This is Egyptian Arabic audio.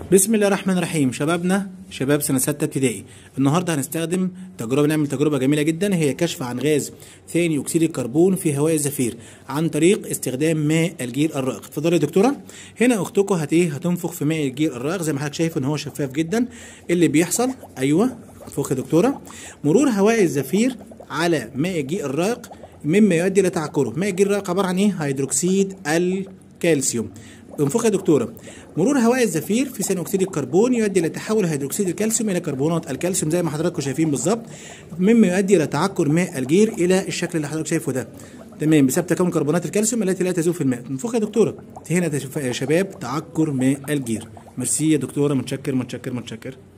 بسم الله الرحمن الرحيم شبابنا شباب سنة ستة ابتدائي النهاردة هنستخدم تجربة نعمل تجربة جميلة جدا هي كشف عن غاز ثاني أكسيد الكربون في هواء الزفير عن طريق استخدام ماء الجير الرائق اتفضلي يا دكتورة هنا أختكم هت إيه هتنفخ في ماء الجير الرائق زي ما حضرتك شايف إن هو شفاف جدا اللي بيحصل أيوه فوق يا دكتورة مرور هواء الزفير على ماء الجير الرائق مما يؤدي إلى تعكره ماء الجير الرائق عبارة عن إيه هيدروكسيد الكالسيوم انفخ يا دكتوره مرور هواء الزفير في ثاني اكسيد الكربون يؤدي الى تحول هيدروكسيد الكالسيوم الى كربونات الكالسيوم زي ما حضراتكم شايفين بالظبط مما يؤدي الى تعكر ماء الجير الى الشكل اللي حضرتك شايفه ده تمام بسبب تكون كربونات الكالسيوم التي لا تذوب في الماء انفخ يا دكتوره هنا يا شباب تعكر ماء الجير ميرسي يا دكتوره متشكر متشكر متشكر